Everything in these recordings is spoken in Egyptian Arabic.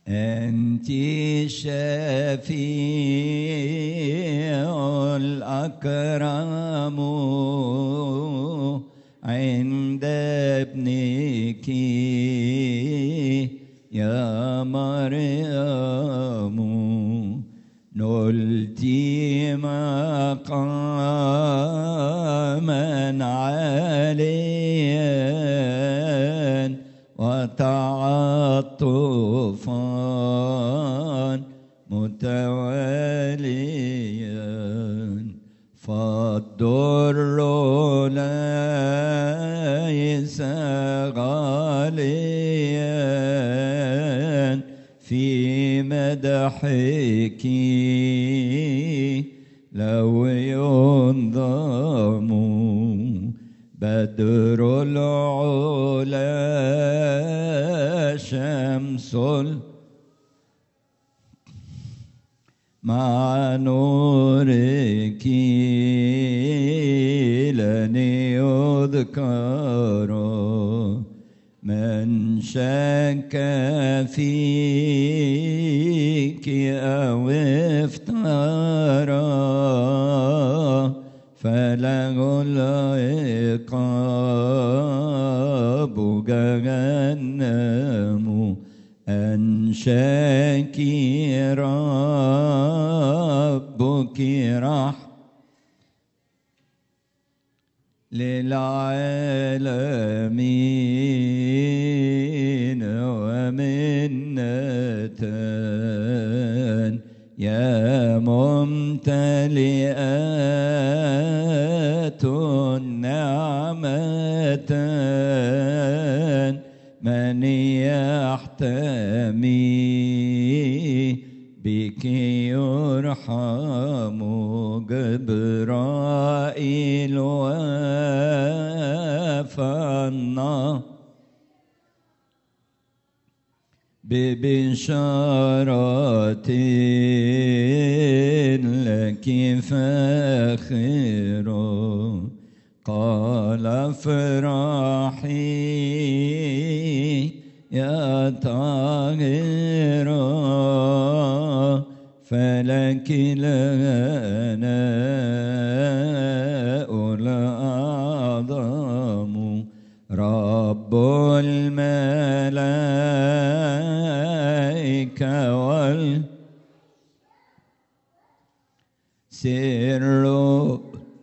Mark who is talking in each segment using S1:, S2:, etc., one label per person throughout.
S1: أنت الشفيع الأكرم عند ابنك يا مريم نلت مقاما عاليا وتعطفا متواليا فالضر ليس غاليا في مدحك لو ينظم بدر العلا شمس ال- مع نورك لن يذكر من شك فيك أو افترى فله العقاب جهنم أنشاك ربك رح للعالمين ومنة يا ممتلئات نعمة من يحتمي بك يرحم جبرائيل وفنا ببشارة لك فاخر قال افرحي يا طاهرة فلك لنا الأعظم رب الملائكة وال سر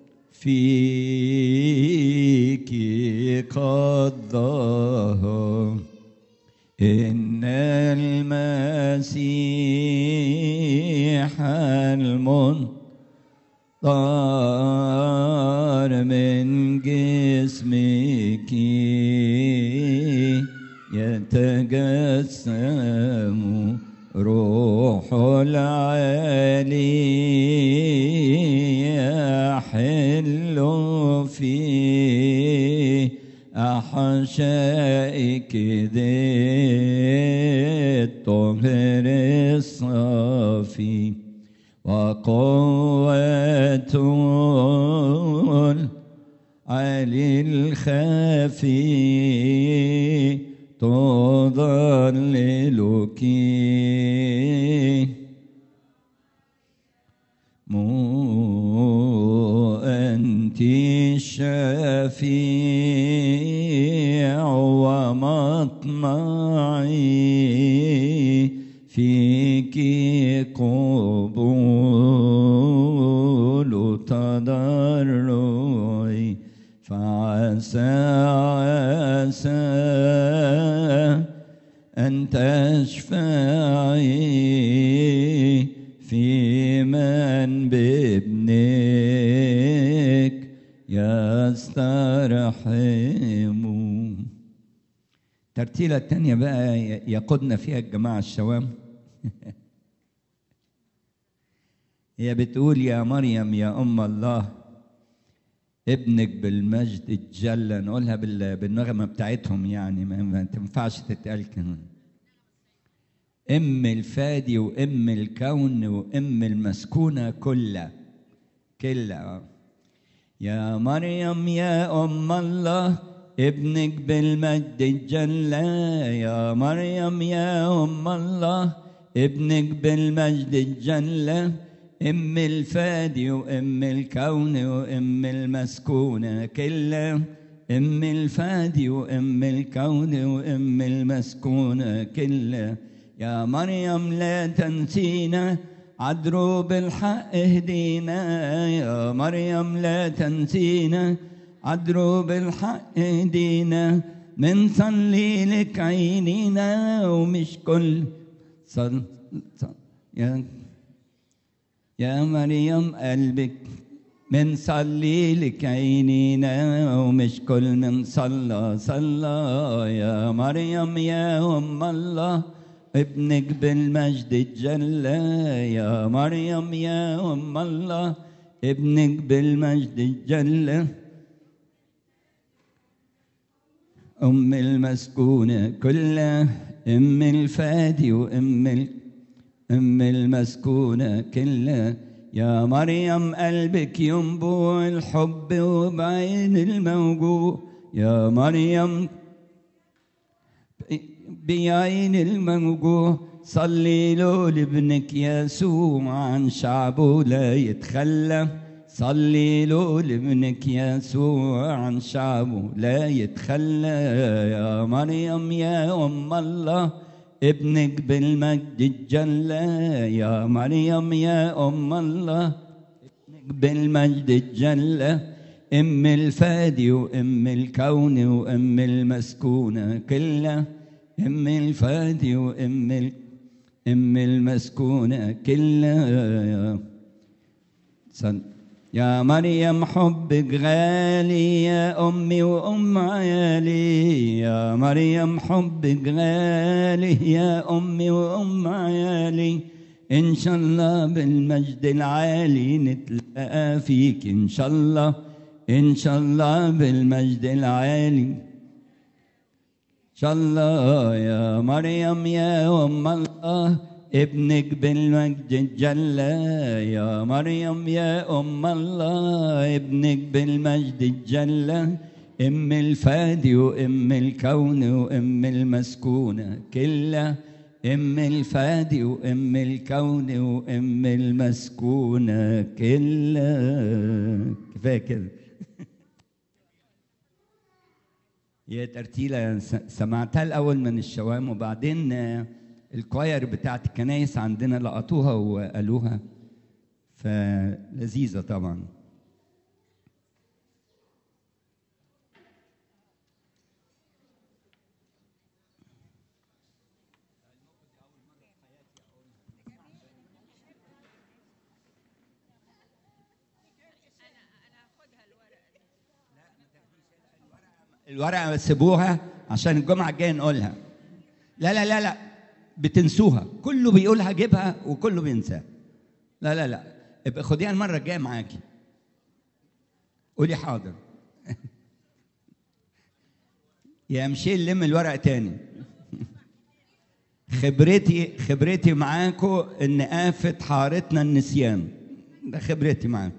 S1: فيك قد ظهر إن المسيح المنطار من جسمك يتجسم روح العالي يحل في أحشائك ذي الطهر الصافي وقوة علي الخفي تضللك مو أنت الشفيع ومطمعي فيك قبول تضرعي فعسى عسى أن تشفعي في من بابنك يسترحم الترتيلة التانية بقى يقودنا فيها الجماعة الشوام هي بتقول يا مريم يا أم الله ابنك بالمجد اتجلى نقولها بال- بالنغمة بتاعتهم يعني ما ما تنفعش تتقال كده ام الفادي وام الكون وام المسكونة كلها كلها يا مريم يا أم الله ابنك بالمجد الجلى يا مريم يا أم الله ابنك بالمجد الجلى أم الفادي وأم الكون وأم المسكونة كلها أم الفادي وأم الكون وأم المسكونة كلها يا مريم لا تنسينا عدروب الحق اهدينا يا مريم لا تنسينا عدروب الحق اهدينا من صلي لك عينينا ومش كل صل, صل يا يا مريم قلبك من صلي لك عينينا ومش كل من صلى صلى يا مريم يا أم الله ابنك بالمجد الجلى يا مريم يا أم الله ابنك بالمجد الجلى أم المسكونة كلها أم الفادي وأم ال... أم المسكونة كلها يا مريم قلبك ينبوع الحب وبعين الموجوع يا مريم بعين الموجوع صلي له لابنك يسوع عن شعبه لا يتخلى صلي له لابنك يسوع عن شعبه لا يتخلى يا مريم يا أم الله ابنك بالمجد الجلى يا مريم يا أم الله ابنك بالمجد الجلى أم الفادي وأم الكون وأم المسكونة كلها أم الفادي وأم ال... أم المسكونة كلها صل... يا مريم حبك غالي يا أمي وأم عيالي يا مريم حبك غالي يا أمي وأم عيالي إن شاء الله بالمجد العالي نتلاقى فيك إن شاء الله إن شاء الله بالمجد العالي إن شاء الله يا مريم يا أم الله ابنك بالمجد الجلى يا مريم يا أم الله ابنك بالمجد الجلى أم الفادي وأم الكون وأم المسكونة كلها أم الفادي وأم الكون وأم المسكونة كلها كفاية كده هي ترتيلة سمعتها الأول من الشوام وبعدين الكواير بتاعت الكنايس عندنا لقطوها وقالوها فلذيذة طبعا الورقة سيبوها عشان الجمعة الجاية نقولها لا لا لا لا بتنسوها كله بيقولها جيبها وكله بينساها لا لا لا ابقى خديها المرة الجاية معاكي قولي حاضر يا مشيل لم الورق تاني خبرتي خبرتي معاكم ان آفة حارتنا النسيان ده خبرتي معاكم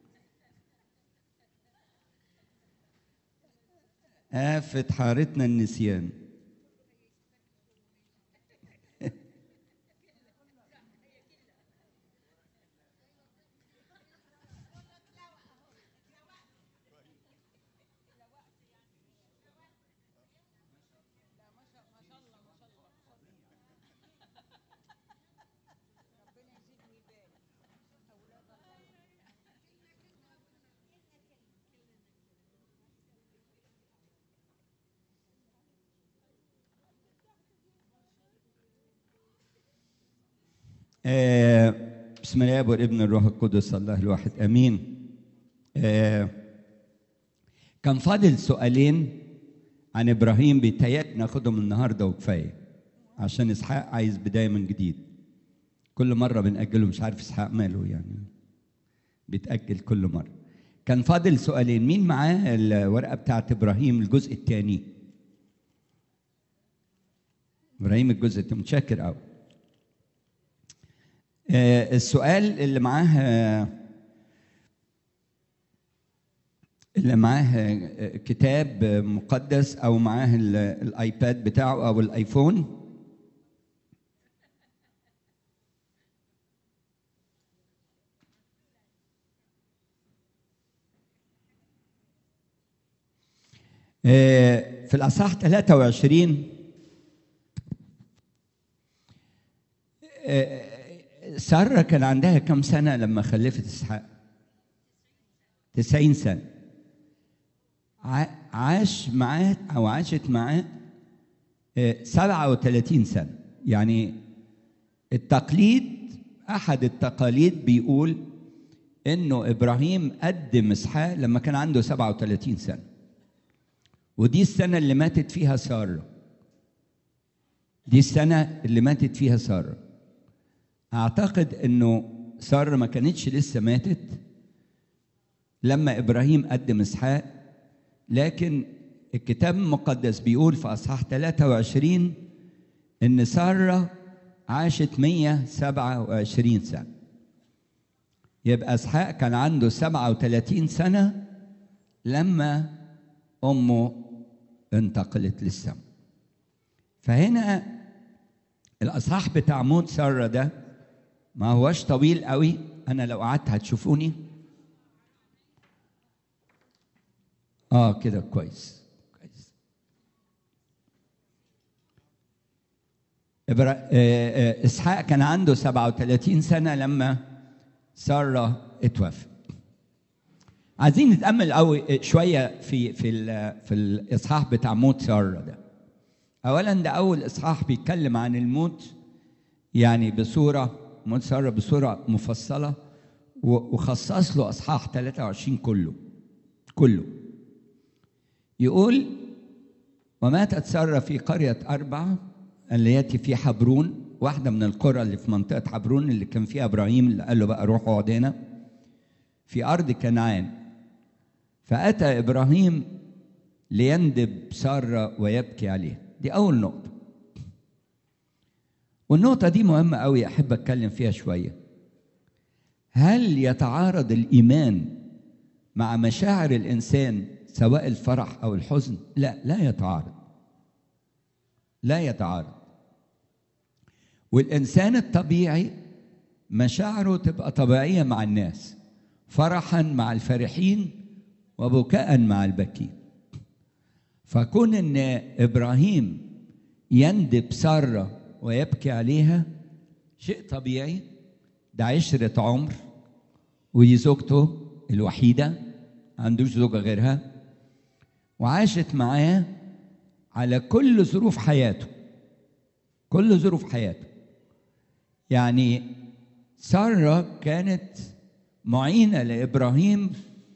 S1: آفة حارتنا النسيان آه بسم الله والابن الروح القدس الله الواحد امين آه كان فاضل سؤالين عن ابراهيم بيتهيألي ناخدهم النهارده وكفايه عشان اسحاق عايز بدايه من جديد كل مره بنأجله مش عارف اسحاق ماله يعني بيتأجل كل مره كان فاضل سؤالين مين معاه الورقه بتاعت ابراهيم الجزء الثاني ابراهيم الجزء الثاني متشكر قوي آه السؤال اللي معاه آه اللي معاه كتاب مقدس او معاه ال- الايباد بتاعه او الايفون آه، في الاصحاح 23 آه، سارة كان عندها كم سنة لما خلفت إسحاق؟ 90 سنة ع- عاش معاه أو عاشت معاه آه، 37 سنة يعني التقليد أحد التقاليد بيقول إنه إبراهيم قدم إسحاق لما كان عنده 37 سنة ودي السنة اللي ماتت فيها سارة دي السنة اللي ماتت فيها سارة أعتقد إنه سارة ما كانتش لسه ماتت لما إبراهيم قدم إسحاق لكن الكتاب المقدس بيقول في أصحاح 23 إن سارة عاشت 127 سنة يبقى إسحاق كان عنده 37 سنة لما أمه انتقلت للسماء فهنا الأصحاح بتاع موت سارة ده ما هوش طويل قوي أنا لو قعدت هتشوفوني آه كده كويس كويس إبرا... آه، آه، إسحاق كان عنده 37 سنة لما سارة اتوفت عايزين نتامل قوي شويه في في ال- في الاصحاح بتاع موت ساره ده اولا ده اول اصحاح بيتكلم عن الموت يعني بصوره موت ساره بصوره مفصله و- وخصص له اصحاح 23 كله كله يقول وماتت ساره في قريه اربعه التي في حبرون واحده من القرى اللي في منطقه حبرون اللي كان فيها ابراهيم اللي قال له بقى روح اقعد هنا في ارض كنعان فاتى ابراهيم ليندب ساره ويبكي عليها دي اول نقطه والنقطه دي مهمه قوي احب اتكلم فيها شويه هل يتعارض الايمان مع مشاعر الانسان سواء الفرح او الحزن لا لا يتعارض لا يتعارض والانسان الطبيعي مشاعره تبقى طبيعيه مع الناس فرحا مع الفرحين وبكاء مع البكين فكون ان ابراهيم يندب ساره ويبكي عليها شيء طبيعي ده عشره عمر ودي زوجته الوحيده ما عندوش زوجه غيرها وعاشت معاه على كل ظروف حياته كل ظروف حياته يعني ساره كانت معينه لابراهيم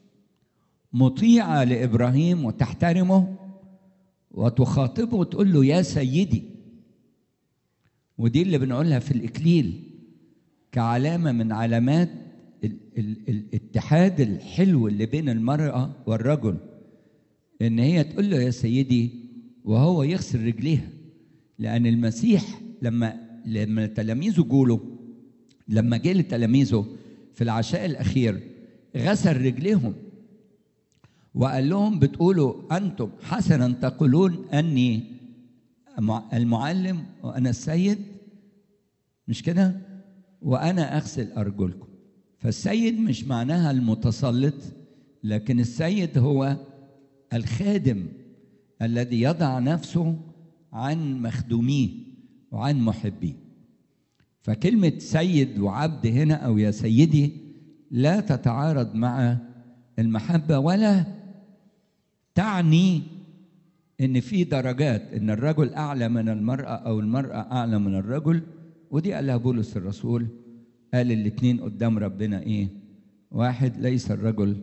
S1: مطيعه لابراهيم وتحترمه وتخاطبه وتقول له يا سيدي ودي اللي بنقولها في الاكليل كعلامه من علامات ال- ال- الاتحاد الحلو اللي بين المراه والرجل ان هي تقول له يا سيدي وهو يغسل رجليها لان المسيح لما لما تلاميذه جوله لما جه لتلاميذه في العشاء الاخير غسل رجليهم وقال لهم بتقولوا انتم حسنا تقولون اني مع- المعلم وانا السيد مش كده وانا اغسل ارجلكم فالسيد مش معناها المتسلط لكن السيد هو الخادم الذي يضع نفسه عن مخدوميه وعن محبيه فكلمة سيد وعبد هنا أو يا سيدي لا تتعارض مع المحبة ولا تعني إن في درجات إن الرجل أعلى من المرأة أو المرأة أعلى من الرجل ودي قالها بولس الرسول قال الاتنين قدام ربنا إيه؟ واحد ليس الرجل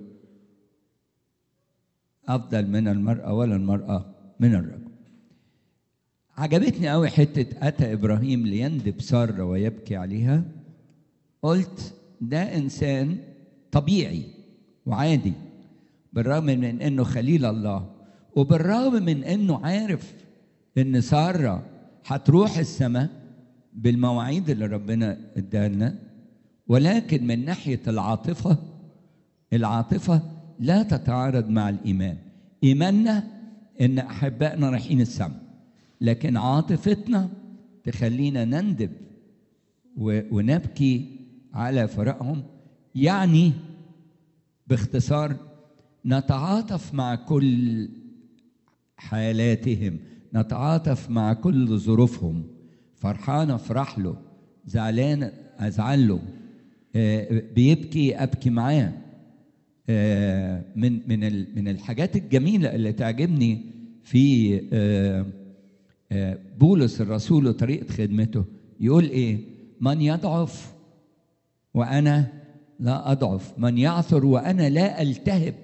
S1: أفضل من المرأة ولا المرأة من الرجل عجبتني قوي حتة أتى إبراهيم ليندب سارة ويبكي عليها قلت ده إنسان طبيعي وعادي بالرغم من إنه خليل الله وبالرغم من إنه عارف إن سارة هتروح السماء بالمواعيد اللي ربنا اداها لنا ولكن من ناحية العاطفة العاطفة لا تتعارض مع الايمان ايماننا ان احبائنا رايحين السماء لكن عاطفتنا تخلينا نندب و- ونبكي على فراقهم يعني باختصار نتعاطف مع كل حالاتهم نتعاطف مع كل ظروفهم فرحان افرح له زعلان ازعل له آه، بيبكي ابكي معاه آه، من من ال- من الحاجات الجميله اللي تعجبني في آه، آه، بولس الرسول وطريقه خدمته يقول ايه من يضعف وانا لا اضعف من يعثر وانا لا التهب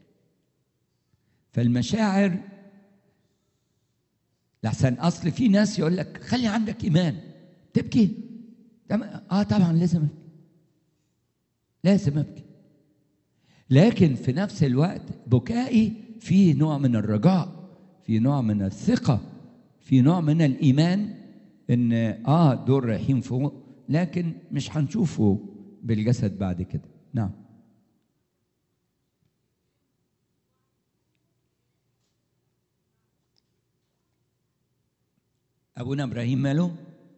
S1: فالمشاعر لحسن اصل في ناس يقول لك خلي عندك ايمان تبكي تم- اه طبعا لازم ابكي لازم ابكي لكن في نفس الوقت بكائي فيه نوع من الرجاء في نوع من الثقه في نوع من الايمان ان اه دول رايحين فوق لكن مش هنشوفه بالجسد بعد كده نعم ابونا ابراهيم ماله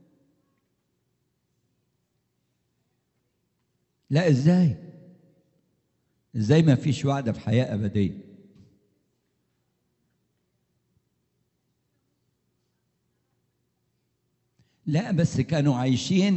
S1: لا ازاي ازاي ما فيش وعد في حياه ابديه لا بس كانوا عايشين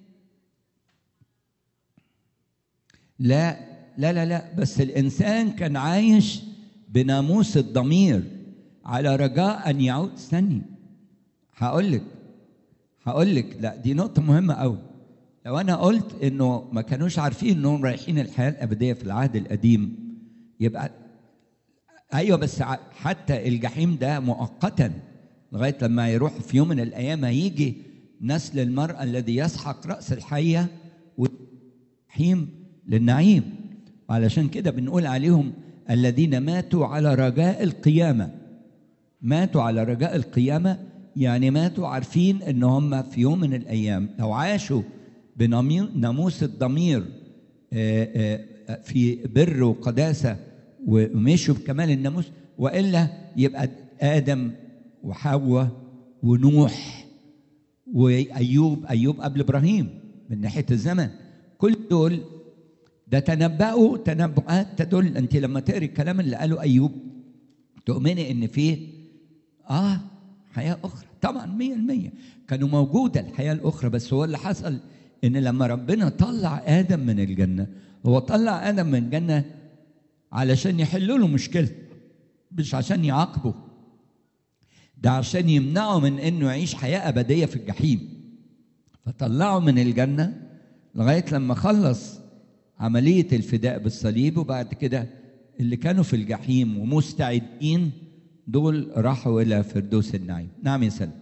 S1: لا لا لا لا بس الانسان كان عايش بناموس الضمير على رجاء ان يعود استني هقول لك هقول لك لا دي نقطة مهمة قوي لو أنا قلت إنه ما كانوش عارفين إنهم رايحين الحياة الأبدية في العهد القديم يبقى أيوه بس ع- حتى الجحيم ده مؤقتا لغاية لما يروح في يوم من الأيام هيجي نسل المرأة الذي يسحق رأس الحية والجحيم للنعيم وعلشان كده بنقول عليهم الذين ماتوا على رجاء القيامه ماتوا على رجاء القيامة يعني ماتوا عارفين ان هم في يوم من الايام لو عاشوا بناموس الضمير آه، آه، في بر وقداسة ومشوا بكمال الناموس والا يبقى ادم وحواء ونوح وايوب ايوب قبل ابراهيم من ناحيه الزمن كل دول ده تنبأوا تنبؤات تدل انت لما تقري الكلام اللي قاله ايوب تؤمني ان فيه اه حياه اخرى طبعا مية المية كانوا موجوده الحياه الاخرى بس هو اللي حصل ان لما ربنا طلع ادم من الجنه هو طلع ادم من الجنه علشان يحل له مشكله مش عشان يعاقبه ده عشان يمنعه من انه يعيش حياه ابديه في الجحيم فطلعه من الجنه لغايه لما خلص عمليه الفداء بالصليب وبعد كده اللي كانوا في الجحيم ومستعدين دول راحوا الى فردوس النعيم نعم يا سلام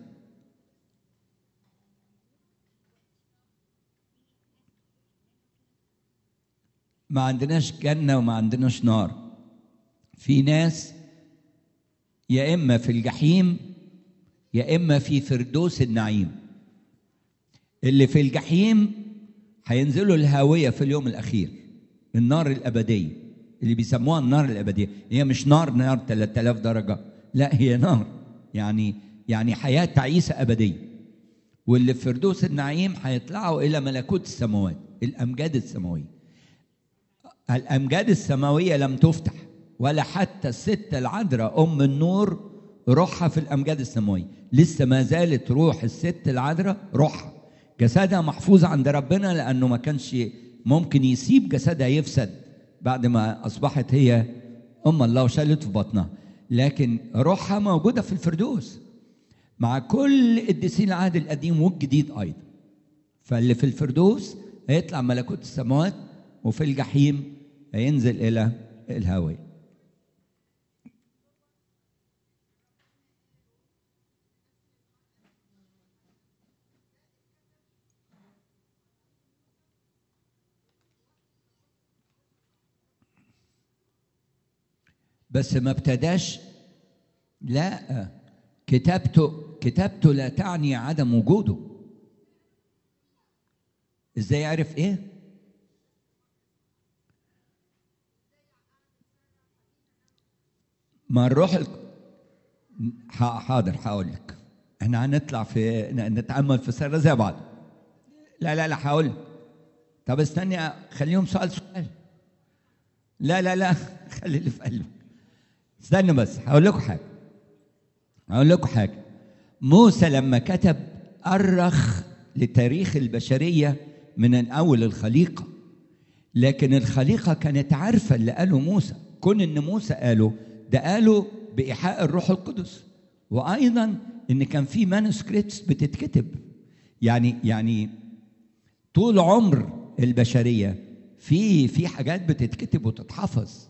S1: ما عندناش جنة وما عندناش نار في ناس يا إما في الجحيم يا إما في فردوس النعيم اللي في الجحيم هينزلوا الهاوية في اليوم الأخير النار الأبدية اللي بيسموها النار الأبدية هي مش نار نار 3000 درجة لا هي نار يعني يعني حياة تعيسة أبدية واللي في فردوس النعيم هيطلعوا إلى ملكوت السماوات الأمجاد السماوية الأمجاد السماوية لم تفتح ولا حتى الست العذراء أم النور روحها في الأمجاد السماوية لسه ما زالت روح الست العذراء روحها جسدها محفوظ عند ربنا لأنه ما كانش ممكن يسيب جسدها يفسد بعد ما أصبحت هي أم الله وشالت في بطنها لكن روحها موجودة في الفردوس مع كل قديسين العهد القديم والجديد أيضا فاللي في الفردوس هيطلع ملكوت السماوات وفي الجحيم هينزل إلى الهاوية بس ما ابتداش لا كتابته كتابته لا تعني عدم وجوده ازاي يعرف ايه ما الروح ال... ح- حاضر هقول لك احنا هنطلع في ن- نتامل في سر زي بعض لا لا لا هقول لك. طب استني خليهم سؤال سؤال لا لا لا خلي اللي في قلبك استنى بس هقول لكم حاجه هقول لكم حاجه موسى لما كتب أرخ لتاريخ البشريه من اول الخليقه لكن الخليقه كانت عارفه اللي قاله موسى كون ان موسى قاله ده قاله بايحاء الروح القدس وايضا ان كان في مانuscripts بتتكتب يعني يعني طول عمر البشريه في في حاجات بتتكتب وتتحفظ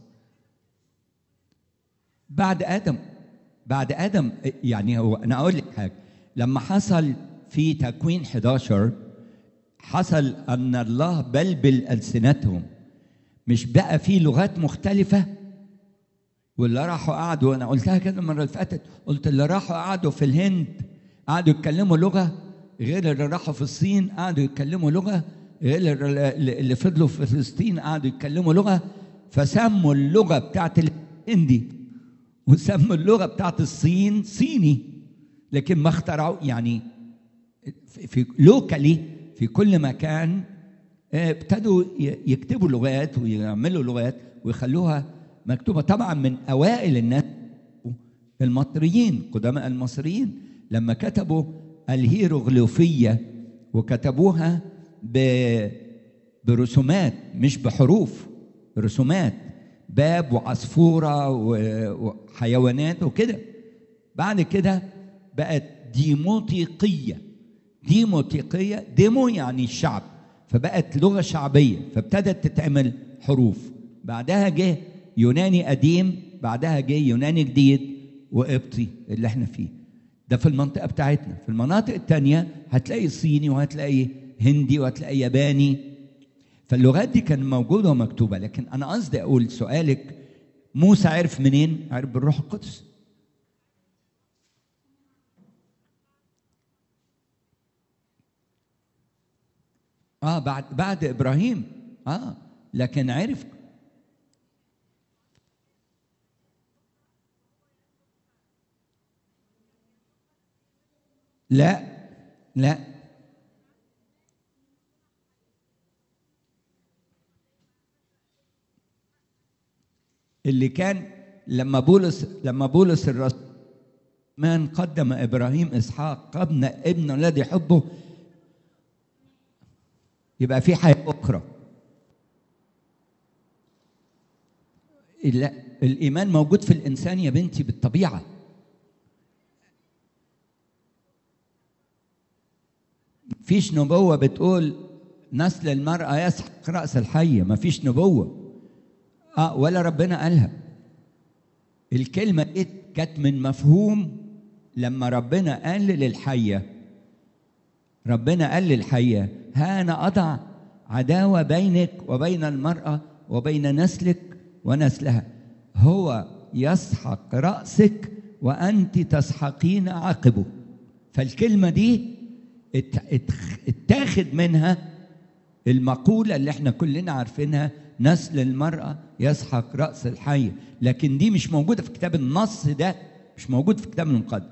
S1: بعد ادم بعد ادم يعني هو انا اقول لك حاجه لما حصل في تكوين 11 حصل ان الله بلبل السنتهم مش بقى في لغات مختلفه واللي راحوا قعدوا انا قلتها كده المره اللي فاتت قلت اللي راحوا قعدوا في الهند قعدوا يتكلموا لغه غير اللي راحوا في الصين قعدوا يتكلموا لغه غير اللي اللي فضلوا في فلسطين قعدوا يتكلموا لغه فسموا اللغه بتاعت الهندي وسموا اللغه بتاعت الصين صيني لكن ما اخترعوا يعني في- في لوكالي في كل مكان آه، ابتدوا ي- يكتبوا لغات ويعملوا لغات ويخلوها مكتوبه طبعا من اوائل الناس المصريين قدماء المصريين لما كتبوا الهيروغليفيه وكتبوها ب- برسومات مش بحروف رسومات باب وعصفوره و- وحيوانات وكده بعد كده بقت ديموتيقيه ديموتيقيه ديمو يعني الشعب فبقت لغه شعبيه فابتدت تتعمل حروف بعدها جه يوناني قديم بعدها جه يوناني جديد وقبطي اللي احنا فيه ده في المنطقه بتاعتنا في المناطق التانية هتلاقي صيني وهتلاقي هندي وهتلاقي ياباني فاللغات دي كانت موجوده ومكتوبه لكن انا قصدي اقول سؤالك موسى عرف منين؟ عرف بالروح القدس اه بعد بعد ابراهيم اه لكن عرف لا لا اللي كان لما بولس لما بولس الرسول من قدم ابراهيم اسحاق قبل ابن الذي يحبه يبقى في حياه اخرى لا الايمان موجود في الانسان يا بنتي بالطبيعه فيش نبوه بتقول نسل المراه يسحق راس الحيه ما فيش نبوه اه ولا ربنا قالها الكلمه دي كانت من مفهوم لما ربنا قال للحيه ربنا قال للحيه ها انا اضع عداوه بينك وبين المراه وبين نسلك ونسلها هو يسحق راسك وانت تسحقين عقبه فالكلمه دي ات- ات- اتاخد منها المقوله اللي احنا كلنا عارفينها نسل المراه يسحق راس الحي لكن دي مش موجوده في كتاب النص ده مش موجود في كتاب المقدس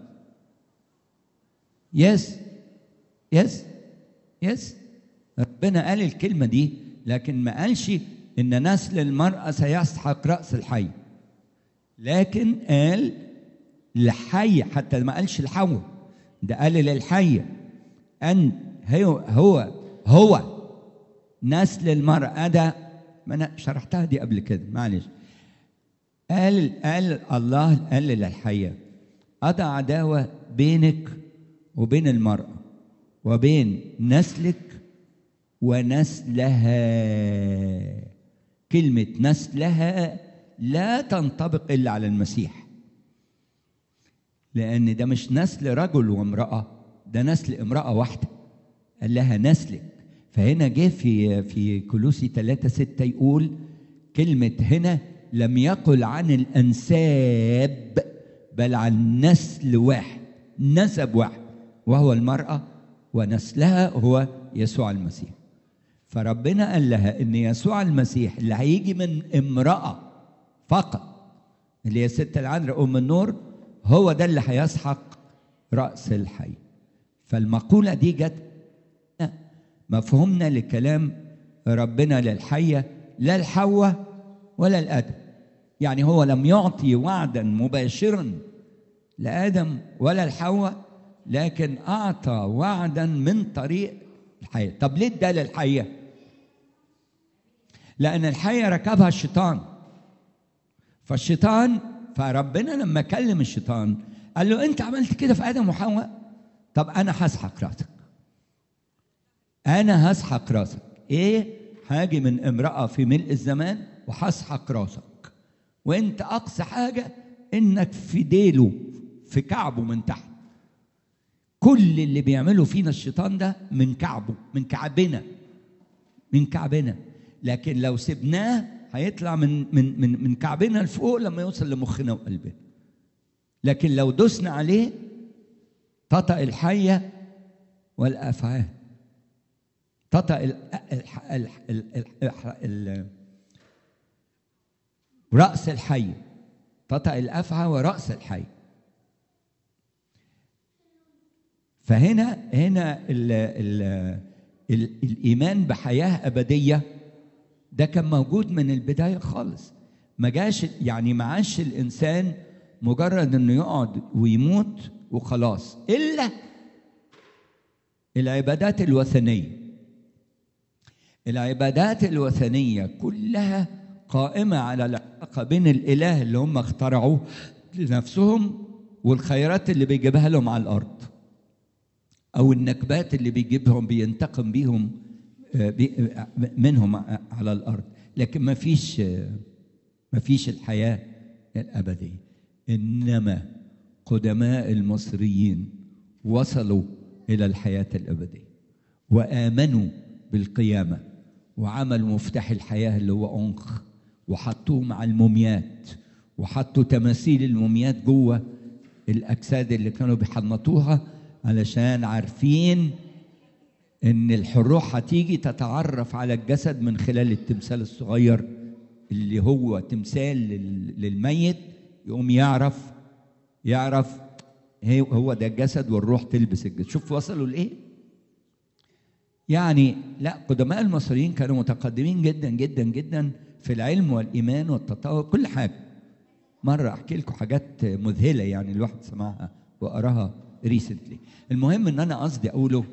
S1: يس يس يس ربنا قال الكلمه دي لكن ما قالش ان نسل المراه سيسحق راس الحي لكن قال لحي حتى ما قالش الحوة ده قال للحية أن هو هو هو نسل المرأة ده ما أنا شرحتها دي قبل كده معلش قال قال الله قال للحية أضع عداوة بينك وبين المرأة وبين نسلك ونسلها كلمة نسلها لا تنطبق إلا على المسيح لأن ده مش نسل رجل وامرأة ده نسل امرأة واحدة قال لها نسلك فهنا جه في في كلوسي 3 6 يقول كلمة هنا لم يقل عن الأنساب بل عن نسل واحد نسب واحد وهو المرأة ونسلها هو يسوع المسيح فربنا قال لها ان يسوع المسيح اللي هيجي من امرأة فقط اللي هي ست العذراء ام النور هو ده اللي هيسحق راس الحي فالمقوله دي جت مفهومنا لكلام ربنا للحيه لا الحواء ولا الادم يعني هو لم يعطي وعدا مباشرا لادم ولا الحواء لكن اعطى وعدا من طريق الحيه طب ليه ده للحيه لان الحيه ركبها الشيطان فالشيطان فربنا لما كلم الشيطان قال له انت عملت كده في ادم وحواء طب انا هسحق راسك انا هسحق راسك ايه هاجي من امراه في ملء الزمان وهسحق راسك وانت اقصى حاجه انك في ديله في كعبه من تحت كل اللي بيعمله فينا الشيطان ده من كعبه من كعبنا من كعبنا لكن لو سبناه هيطلع من من من من كعبنا لفوق لما يوصل لمخنا وقلبنا لكن لو دسنا عليه تطأ الحية والأفعال تطأ ال ال ال ال ال ال رأس الحي تطأ الأفعى ورأس الحي فهنا هنا ال ال ال الإيمان بحياة أبدية ده كان موجود من البداية خالص ما جاش يعني ما عاش الإنسان مجرد إنه يقعد ويموت وخلاص إلا العبادات الوثنية العبادات الوثنية كلها قائمة على العلاقة بين الإله اللي هم اخترعوه لنفسهم والخيرات اللي بيجيبها لهم على الأرض أو النكبات اللي بيجيبهم بينتقم بيهم منهم على الأرض لكن ما فيش ما فيش الحياة الأبدية إنما قدماء المصريين وصلوا إلى الحياة الأبدية وآمنوا بالقيامة وعملوا مفتاح الحياة اللي هو أنخ وحطوه مع الموميات وحطوا تماثيل الموميات جوه الأجساد اللي كانوا بيحنطوها علشان عارفين إن الروح هتيجي تتعرف على الجسد من خلال التمثال الصغير اللي هو تمثال للميت يقوم يعرف يعرف هو ده الجسد والروح تلبس الجسد شوف وصلوا لايه يعني لا قدماء المصريين كانوا متقدمين جدا جدا جدا في العلم والايمان والتطور كل حاجه مره احكي لكم حاجات مذهله يعني الواحد سمعها وقراها ريسنتلي المهم ان انا قصدي اقوله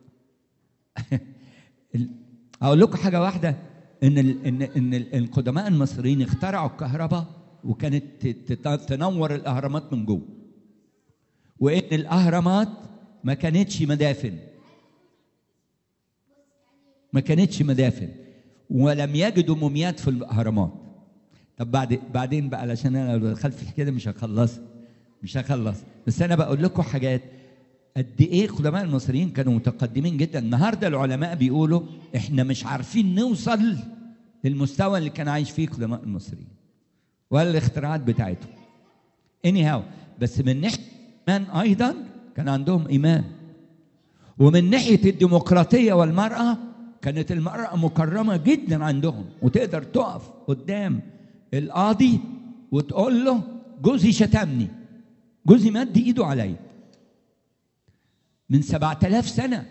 S1: اقول لكم حاجه واحده ان ال ان ان القدماء المصريين اخترعوا الكهرباء وكانت تنور الاهرامات من جوه وان الاهرامات ما كانتش مدافن ما كانتش مدافن ولم يجدوا موميات في الاهرامات طب بعد بعدين بقى علشان انا لو دخلت في الحكايه مش هخلص مش هخلص بس انا بقول لكم حاجات قد ايه قدماء المصريين كانوا متقدمين جدا النهارده العلماء بيقولوا احنا مش عارفين نوصل للمستوى اللي كان عايش فيه قدماء المصريين ولا الاختراعات بتاعتهم اني هاو بس من ناحيه الايمان ايضا كان عندهم ايمان ومن ناحيه الديمقراطيه والمراه كانت المراه مكرمه جدا عندهم وتقدر تقف قدام القاضي وتقول له جوزي شتمني جوزي مد ايده عليا من سبعة آلاف سنة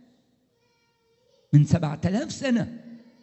S1: من سبعة آلاف سنة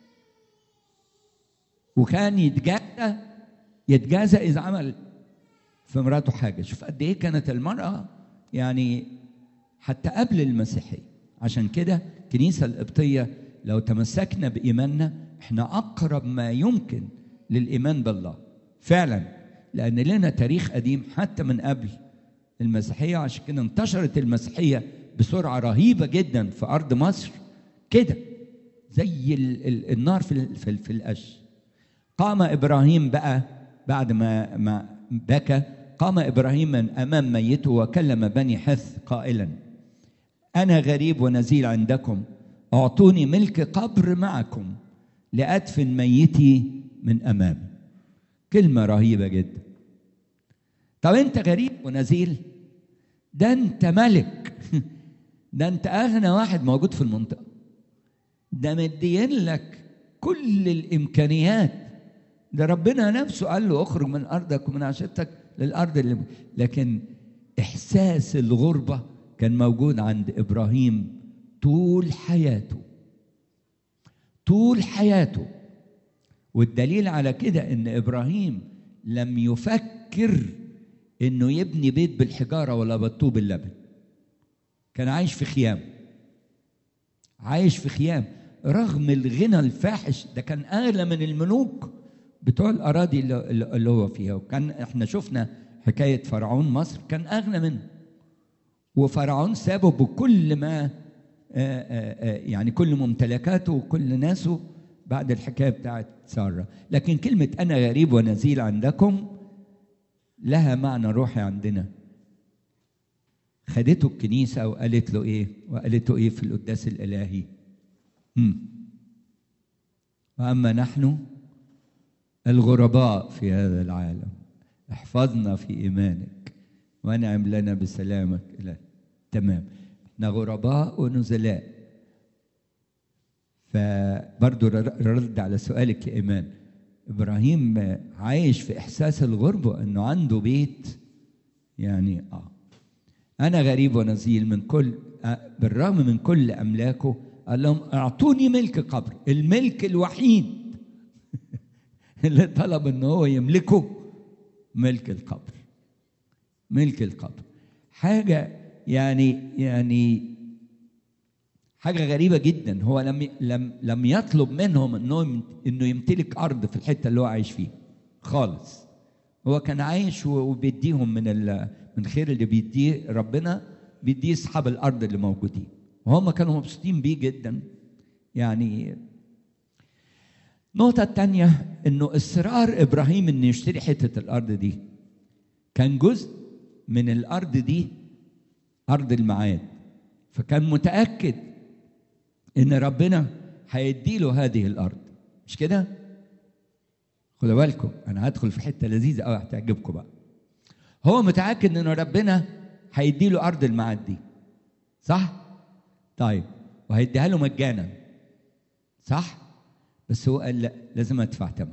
S1: وكان يتجازى يتجازى إذا عمل في مراته حاجة شوف قد إيه كانت المرأة يعني حتى قبل المسيحية عشان كده الكنيسة القبطية لو تمسكنا بإيماننا احنا أقرب ما يمكن للإيمان بالله فعلا لأن لنا تاريخ قديم حتى من قبل المسيحية عشان كده انتشرت المسيحية بسرعة رهيبة جدا في أرض مصر كده زي ال ال النار في في, في القش قام إبراهيم بقى بعد ما ما بكى قام إبراهيم من أمام ميته وكلم بني حث قائلا أنا غريب ونزيل عندكم أعطوني ملك قبر معكم لأدفن ميتي من أمامي كلمة رهيبة جدا طب أنت غريب ونزيل ده أنت ملك ده أنت أغنى واحد موجود في المنطقة ده مدين لك كل الإمكانيات ده ربنا نفسه قال له اخرج من ارضك ومن عشيرتك للارض اللي لكن احساس الغربه كان موجود عند ابراهيم طول حياته طول حياته والدليل على كده ان ابراهيم لم يفكر انه يبني بيت بالحجاره ولا بالطوب اللبن كان عايش في خيام عايش في خيام رغم الغنى الفاحش ده كان اغلى من الملوك بتوع الاراضي اللي, اللي هو فيها وكان احنا شفنا حكايه فرعون مصر كان اغنى منه وفرعون سابه بكل ما آآ آآ يعني كل ممتلكاته وكل ناسه بعد الحكايه بتاعت ساره لكن كلمه انا غريب ونزيل عندكم لها معنى روحي عندنا خدته الكنيسه وقالت له ايه وقالت له ايه في القداس الالهي مم. واما نحن الغرباء في هذا العالم احفظنا في ايمانك وانعم لنا بسلامك الى تمام احنا غرباء ونزلاء فبرضو رد على سؤالك يا ايمان ابراهيم عايش في احساس الغربه انه عنده بيت يعني اه انا غريب ونزيل من كل آه بالرغم من كل املاكه قال لهم اعطوني ملك قبر الملك الوحيد اللي طلب ان هو يملكه ملك القبر ملك القبر حاجه يعني يعني حاجه غريبه جدا هو لم لم لم يطلب منهم انه انه يمتلك ارض في الحته اللي هو عايش فيها خالص هو كان عايش وبيديهم من من خير اللي بيديه ربنا بيديه اصحاب الارض اللي موجودين وهم كانوا مبسوطين بيه جدا يعني النقطة الثانية انه اصرار ابراهيم انه يشتري حتة الارض دي كان جزء من الارض دي ارض الميعاد فكان متأكد ان ربنا هيدي له هذه الارض مش كده؟ خدوا بالكم انا هدخل في حته لذيذه قوي هتعجبكم بقى هو متاكد ان ربنا هيدي له ارض الميعاد دي صح طيب وهيديها له مجانا صح بس هو قال لا لازم ادفع ثمن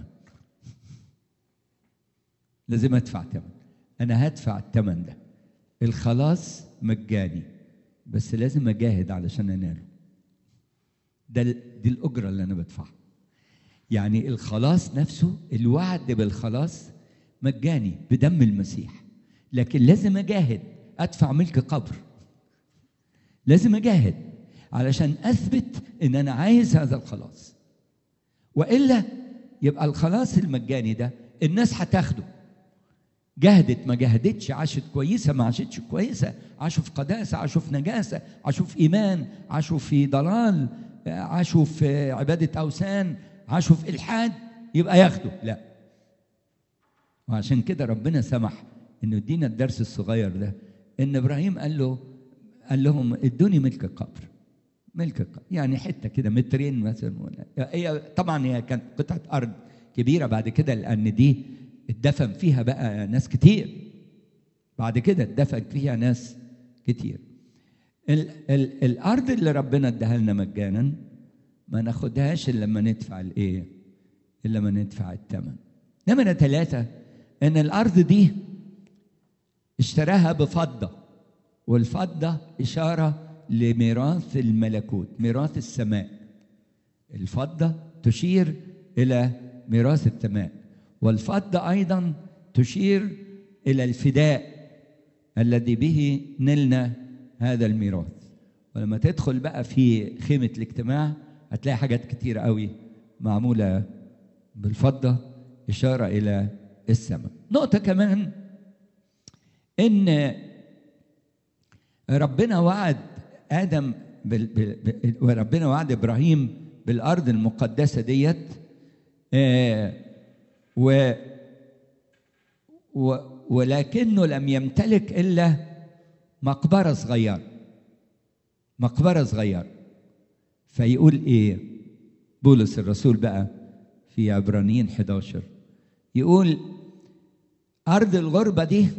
S1: لازم ادفع ثمن انا هدفع الثمن ده الخلاص مجاني بس لازم اجاهد علشان اناله ده دي الاجره اللي انا بدفعها يعني الخلاص نفسه الوعد بالخلاص مجاني بدم المسيح لكن لازم اجاهد ادفع ملك قبر لازم اجاهد علشان اثبت ان انا عايز هذا الخلاص والا يبقى الخلاص المجاني ده الناس هتاخده جهدت ما جهدتش عاشت كويسه ما عاشتش كويسه عاشوا في قداسه عاشوا في نجاسه عاشوا في ايمان عاشوا في ضلال عاشوا في عباده اوثان عاشوا في الحاد يبقى ياخدوا لا وعشان كده ربنا سمح انه يدينا الدرس الصغير ده ان ابراهيم قال له قال لهم ادوني ملك القبر ملك القبر يعني حته كده مترين مثلا ولا هي طبعا هي كانت قطعه ارض كبيره بعد كده لان دي اتدفن فيها بقى ناس كتير بعد كده اتدفن فيها ناس كتير ال ال الارض اللي ربنا اداها لنا مجانا ما ناخدهاش الا لما ندفع الايه؟ الا لما ندفع الثمن. نمرة ثلاثة إن الأرض دي اشتراها بفضة والفضة إشارة لميراث الملكوت ميراث السماء الفضة تشير إلى ميراث السماء والفضة أيضا تشير إلى الفداء الذي به نلنا هذا الميراث ولما تدخل بقى في خيمة الاجتماع هتلاقي حاجات كتيرة قوي معمولة بالفضة إشارة إلى السماء نقطة كمان إن ربنا وعد آدم بال... بال... وربنا وعد إبراهيم بالأرض المقدسة ديت آه و... و... ولكنه لم يمتلك إلا مقبرة صغيرة مقبرة صغيرة فيقول إيه بولس الرسول بقى في عبرانيين 11 يقول أرض الغربة دي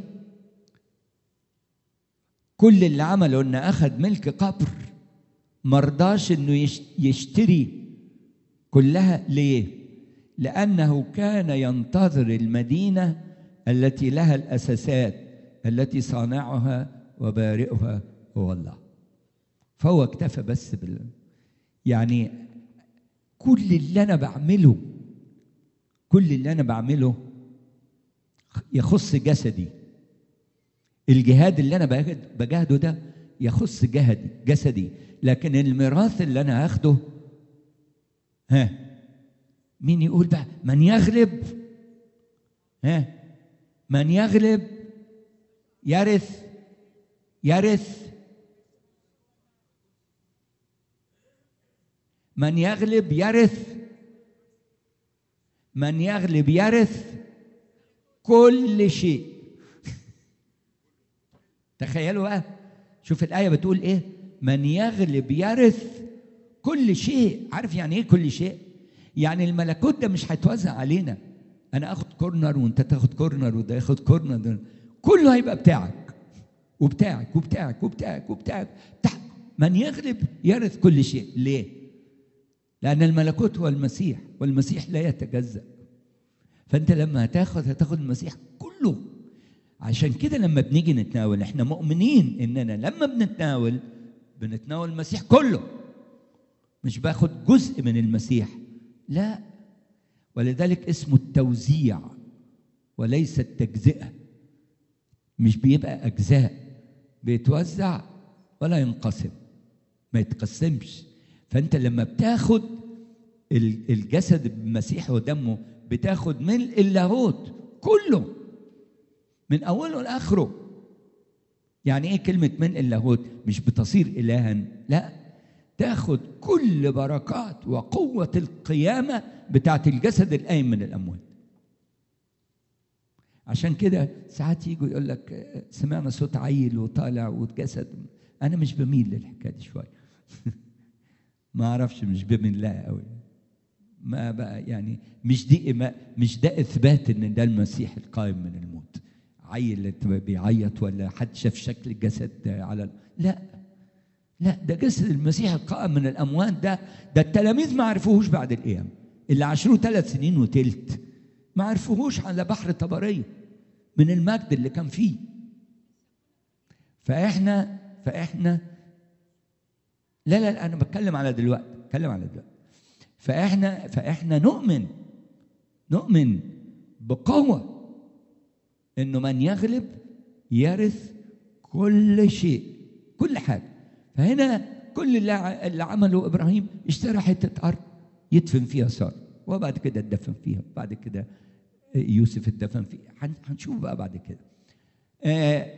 S1: كل اللي عمله إن أخذ ملك قبر مرضاش إنه يشتري كلها ليه؟ لأنه كان ينتظر المدينة التي لها الأساسات التي صانعها وبارئها هو الله فهو اكتفى بس بال يعني كل اللي أنا بعمله كل اللي أنا بعمله يخص جسدي الجهاد اللي أنا بجاهده ده يخص جهدي جسدي لكن الميراث اللي أنا هاخده ها مين يقول بقى من يغلب ها من يغلب يرث يرث من يغلب يرث من يغلب يرث كل شيء تخيلوا بقى شوف الآية بتقول إيه من يغلب يرث كل شيء عارف يعني إيه كل شيء يعني الملكوت ده مش هيتوزع علينا انا اخد كورنر وانت تاخد كورنر وده ياخد كورنر كله هيبقى بتاعك وبتاعك وبتاعك وبتاعك وبتاعك بتاعك من يغلب يرث كل شيء ليه لان الملكوت هو المسيح والمسيح لا يتجزأ فانت لما هتاخد هتاخد المسيح كله عشان كده لما بنيجي نتناول احنا مؤمنين اننا لما بنتناول بنتناول المسيح كله مش باخد جزء من المسيح لا ولذلك اسمه التوزيع وليس التجزئه مش بيبقى اجزاء بيتوزع ولا ينقسم ما يتقسمش فانت لما بتاخد الجسد بمسيح ودمه بتاخد من اللاهوت كله من اوله لاخره يعني ايه كلمه من اللاهوت مش بتصير الها لا تاخد كل بركات وقوه القيامه بتاعت الجسد القايم من الاموات عشان كده ساعات يجوا يقول لك سمعنا صوت عيل وطالع وجسد انا مش بميل للحكايه دي شويه ما اعرفش مش بميل لها قوي ما بقى يعني مش دي ما مش ده اثبات ان ده المسيح القائم من الموت عيل بيعيط ولا حد شاف شكل الجسد على لا لا ده جسد المسيح القائم من الاموات ده ده التلاميذ ما عرفوهوش بعد القيامه اللي عاشروه ثلاث سنين وتلت ما عرفوهوش على بحر طبريه من المجد اللي كان فيه فاحنا فاحنا لا لا, لا انا بتكلم على دلوقتي بتكلم على دلوقتي فاحنا فاحنا نؤمن نؤمن بقوه انه من يغلب يرث كل شيء كل حاجه فهنا كل اللي, اللي عمله ابراهيم اشترى حته ارض يدفن فيها ساره وبعد كده اتدفن فيها بعد كده يوسف اتدفن فيها هنشوف بقى بعد كده آه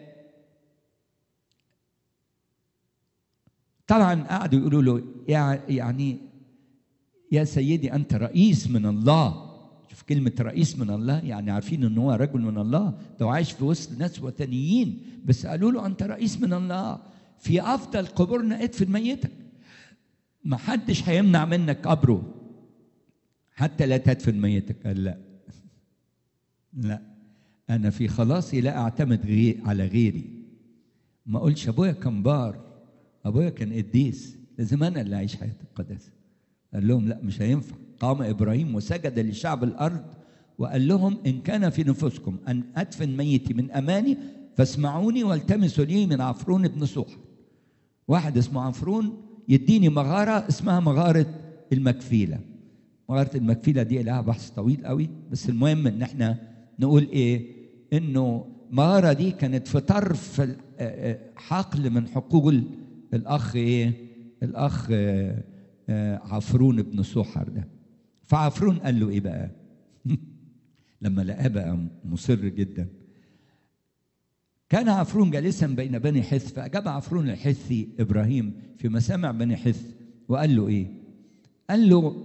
S1: طبعا قعدوا يقولوا له يعني يا سيدي انت رئيس من الله شوف كلمة رئيس من الله يعني عارفين ان هو رجل من الله ده عايش في وسط ناس وثنيين بس قالوا له انت رئيس من الله في افضل قبورنا ادفن ميتك ما حدش هيمنع منك قبره حتى لا تدفن ميتك قال لا لا انا في خلاصي لا اعتمد غير على غيري ما اقولش ابويا كان بار ابويا كان قديس لازم انا اللي اعيش حياه القداسه قال لهم لا مش هينفع قام ابراهيم وسجد لشعب الارض وقال لهم ان كان في نفوسكم ان ادفن ميتي من اماني فاسمعوني والتمسوا لي من عفرون ابن صوحة واحد اسمه عفرون يديني مغاره اسمها مغاره المكفيله مغاره المكفيله دي لها بحث طويل قوي بس المهم ان احنا نقول ايه انه مغاره دي كانت في طرف حقل من حقول الاخ ايه الاخ عفرون بن سحر ده فعفرون قال له ايه بقى لما لقاه بقى مصر جدا كان عفرون جالسا بين بني حث فاجاب عفرون الحثي ابراهيم في مسامع بني حث وقال له ايه قال له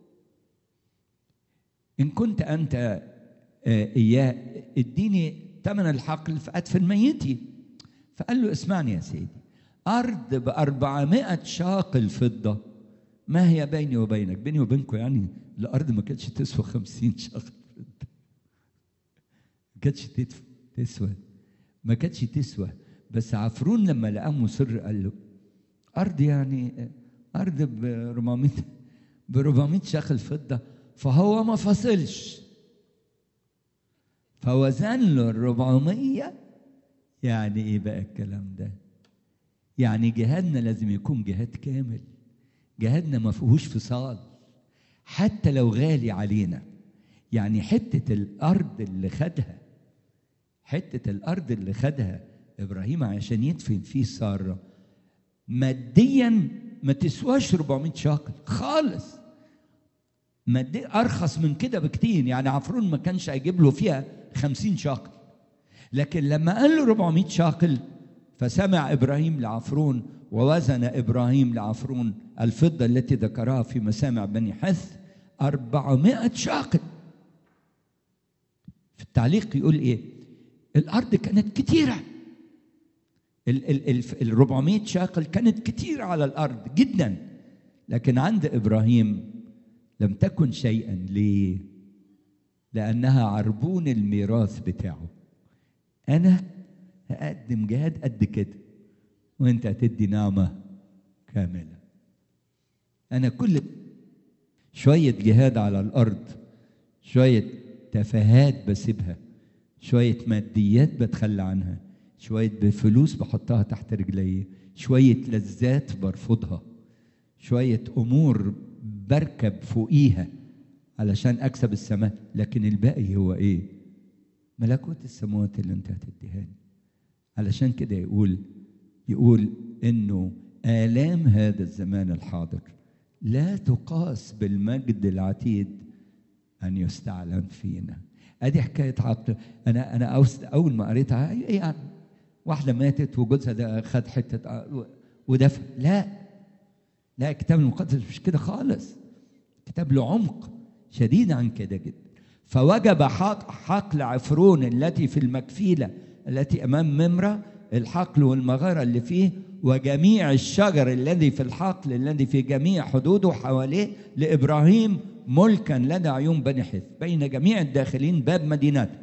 S1: ان كنت انت اياه اديني ثمن الحقل فادفن ميتي فقال له اسمعني يا سيدي ارض بأربعمائة شاقل فضه ما هي بيني وبينك بيني وبينكم يعني الارض ما كانتش تسوى خمسين شهر ما كانتش تسوى ما كانتش تسوى بس عفرون لما لقاه مصر قال له ارض يعني ارض ب 400 ب 400 شخل فضه فهو ما فصلش فوزن له الربعمية يعني ايه بقى الكلام ده يعني جهادنا لازم يكون جهاد كامل جهادنا ما فيهوش فصال حتى لو غالي علينا يعني حتة الأرض اللي خدها حتة الأرض اللي خدها إبراهيم عشان يدفن فيه سارة ماديا ما تسواش 400 شاقل خالص مادي أرخص من كده بكتير يعني عفرون ما كانش هيجيب له فيها 50 شاقل لكن لما قال له 400 شاقل فسمع إبراهيم لعفرون ووزن إبراهيم لعفرون الفضة التي ذكرها في مسامع بني حث 400 شاقل في التعليق يقول إيه الأرض كانت كتيرة ال ال ال ال 400 شاقل كانت كتيرة على الأرض جدا لكن عند إبراهيم لم تكن شيئا ليه؟ لأنها عربون الميراث بتاعه أنا هقدم جهاد قد كده وأنت هتدي نعمة كاملة أنا كل شوية جهاد على الأرض شوية تفاهات بسيبها شوية ماديات بتخلى عنها شوية بفلوس بحطها تحت رجلي شوية لذات برفضها شوية أمور بركب فوقيها علشان أكسب السماء لكن الباقي هو إيه ملكوت السماوات اللي أنت هتديهاني علشان كده يقول يقول إنه آلام هذا الزمان الحاضر لا تقاس بالمجد العتيد أن يستعلن فينا ادي حكايه عقل انا انا اول ما قريتها ايه يعني واحده ماتت وجوزها ده خد حته ودفن لا لا الكتاب المقدس مش كده خالص كتاب له عمق شديد عن كده جدا فوجب حقل عفرون التي في المكفيله التي امام ممره الحقل والمغاره اللي فيه وجميع الشجر الذي في الحقل الذي في جميع حدوده حواليه لابراهيم ملكا لدى عيون بني حث بين جميع الداخلين باب مدينته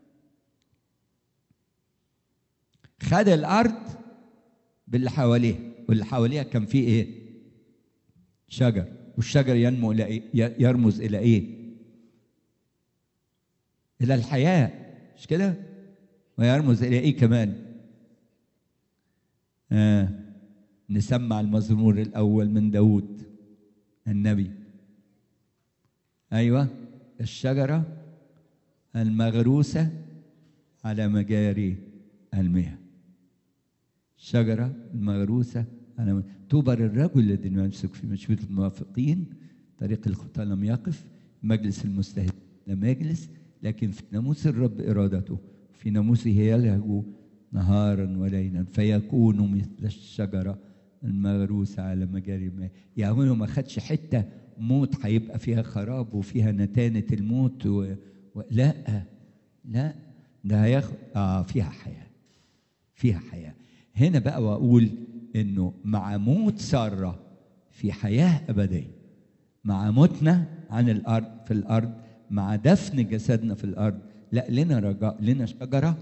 S1: خد الارض باللي حواليه واللي حواليها كان فيه ايه شجر والشجر ينمو الى ايه يرمز الى ايه الى الحياه مش كده ويرمز الى ايه كمان آه. نسمع المزمور الاول من داود النبي ايوه الشجره المغروسه على مجاري المياه الشجره المغروسه على م... طوبى للرجل الذي يمسك في مشيئه الموافقين طريق الخطى لم يقف مجلس المستهد لم يجلس لكن في ناموس الرب ارادته في ناموسه يلهج نهارا وليلا فيكون مثل الشجره المغروسه على مجاري المياه يعني هو ما خدش حته موت هيبقى فيها خراب وفيها نتانة الموت و... و... لا لا ده هياخد اه فيها حياة فيها حياة هنا بقى واقول انه مع موت سارة في حياة أبدية مع موتنا عن الأرض في الأرض مع دفن جسدنا في الأرض لا لنا رجاء لنا شجرة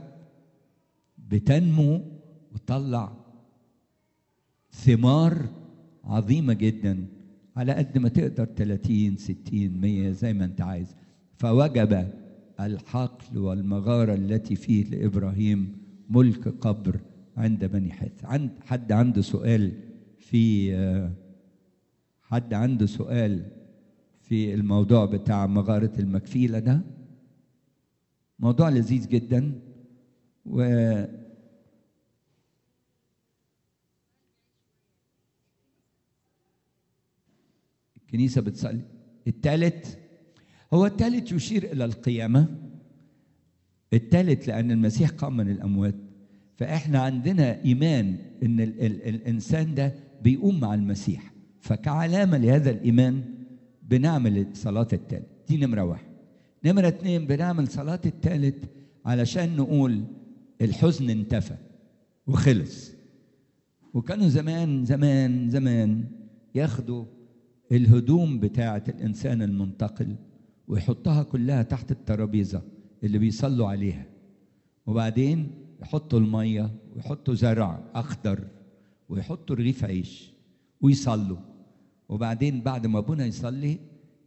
S1: بتنمو وتطلع ثمار عظيمة جدا على قد ما تقدر 30 60 100 زي ما انت عايز فوجب الحقل والمغاره التي فيه لابراهيم ملك قبر عند بني حث عند حد عنده سؤال في حد عنده سؤال في الموضوع بتاع مغاره المكفيله ده موضوع لذيذ جدا و الكنيسة بتصلي الثالث هو الثالث يشير إلى القيامة الثالث لأن المسيح قام من الأموات فإحنا عندنا إيمان إن ال ال الإنسان ده بيقوم مع المسيح فكعلامة لهذا الإيمان بنعمل صلاة الثالث دي نمرة واحد نمرة اتنين بنعمل صلاة الثالث علشان نقول الحزن انتفى وخلص وكانوا زمان زمان زمان ياخدوا الهدوم بتاعة الإنسان المنتقل ويحطها كلها تحت الترابيزة اللي بيصلوا عليها وبعدين يحطوا المية ويحطوا زرع أخضر ويحطوا رغيف عيش ويصلوا وبعدين بعد ما أبونا يصلي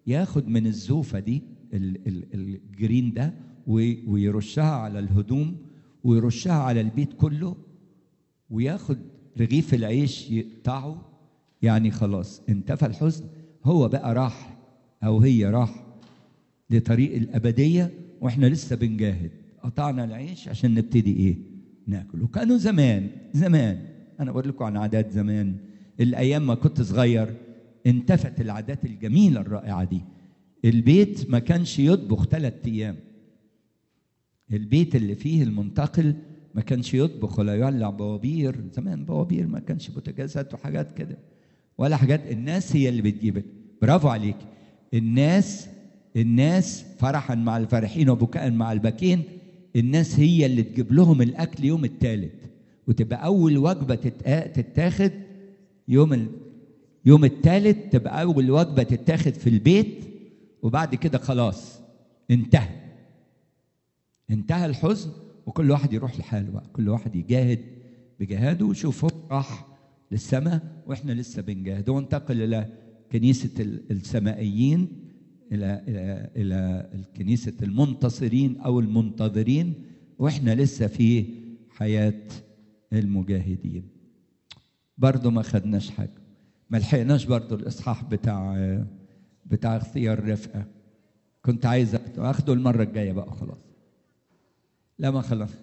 S1: ياخد من الزوفه دي ال- ال- الجرين ده وي- ويرشها على الهدوم ويرشها على البيت كله وياخد رغيف العيش يقطعه يعني خلاص انتفى الحزن هو بقى راح او هي راح لطريق الابديه واحنا لسه بنجاهد قطعنا العيش عشان نبتدي ايه ناكل وكانوا زمان زمان انا بقول لكم عن عادات زمان الايام ما كنت صغير انتفت العادات الجميله الرائعه دي البيت ما كانش يطبخ ثلاث ايام البيت اللي فيه المنتقل ما كانش يطبخ ولا يولع بوابير زمان بوابير ما كانش بوتاجازات وحاجات كده ولا حاجات الناس هي اللي بتجيب برافو عليك الناس الناس فرحا مع الفرحين وبكاء مع الباكين الناس هي اللي تجيب لهم الاكل يوم الثالث وتبقى اول وجبه تتقا- تتاخد يوم ال... يوم الثالث تبقى اول وجبه تتاخد في البيت وبعد كده خلاص انتهى انتهى الحزن وكل واحد يروح لحاله بقى كل واحد يجاهد بجهاده وشوف هو راح للسماء واحنا لسه بنجاهد وانتقل الى كنيسه ال- السمائيين الى الى الى كنيسه المنتصرين او المنتظرين واحنا لسه في حياه المجاهدين برضه ما خدناش حاجه ما لحقناش برضه الاصحاح بتاع بتاع اختيار رفقه كنت عايز اخده المره الجايه بقى خلاص لا ما خلاص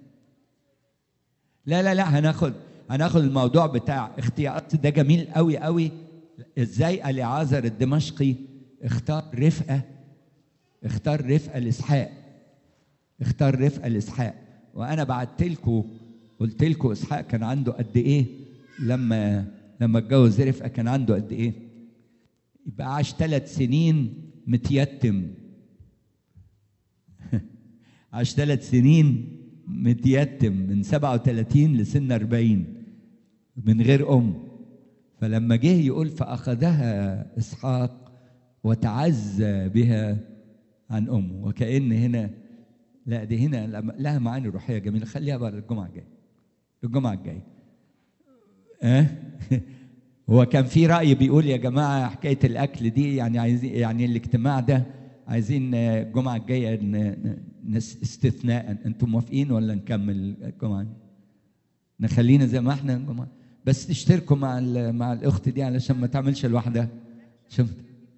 S1: لا لا لا هناخد هناخد الموضوع بتاع اختيارات ده جميل قوي قوي ازاي اليعازر الدمشقي اختار رفقه اختار رفقه لاسحاق اختار رفقه لاسحاق وانا بعت لكم قلت لكم اسحاق كان عنده قد ايه لما لما اتجوز رفقه كان عنده قد ايه يبقى عاش ثلاث سنين متيتم عاش ثلاث سنين متيتم من 37 لسن 40 من غير أم فلما جه يقول فأخذها إسحاق وتعزى بها عن أمه وكأن هنا لا دي هنا لها معاني روحية جميلة خليها بقى للجمعة الجاية الجمعة الجاية أه؟ هو كان في رأي بيقول يا جماعة حكاية الأكل دي يعني عايزين يعني الاجتماع ده عايزين الجمعة الجاية ن- ن- استثناء انتم موافقين ولا نكمل الجمعة دي؟ نخلينا زي ما احنا الجمعة بس تشتركوا مع ال- مع الأخت دي علشان ما تعملش لوحدها عشان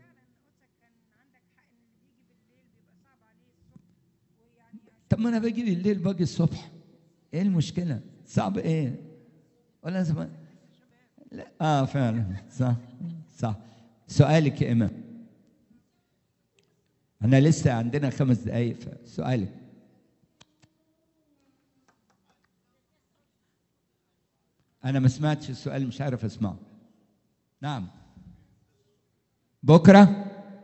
S1: طب ما انا باجي بالليل باجي الصبح ايه المشكلة؟ صعب ايه؟ ولا زمان لا اه فعلا صح صح سؤالك يا امام انا لسه عندنا خمس دقايق فسؤالك انا ما سمعتش السؤال مش عارف اسمعه نعم بكره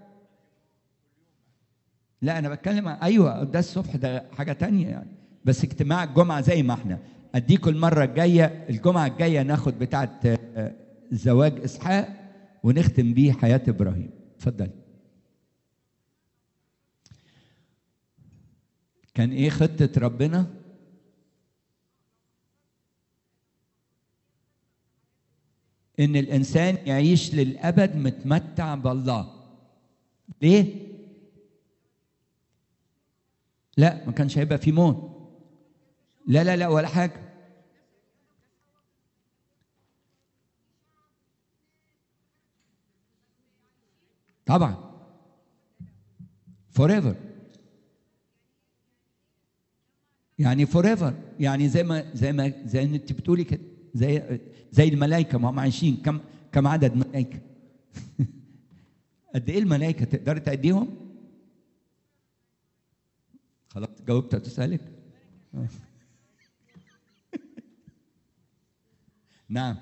S1: لا انا بتكلم عن ايوه ده الصبح ده حاجه تانية يعني بس اجتماع الجمعه زي ما احنا اديكم المره الجايه الجمعه الجايه ناخد بتاعه آه، زواج اسحاق ونختم بيه حياه ابراهيم اتفضل كان ايه خطه ربنا ان الانسان يعيش للابد متمتع بالله ليه لا ما كانش هيبقى في موت لا لا لا ولا حاجه طبعا forever يعني forever يعني زي ما زي ما زي ما انت بتقولي كده زي زي الملائكه ما هم عايشين كم كم عدد ملائكه قد ايه الملائكه تقدر تعديهم خلاص جاوبت تسالك نعم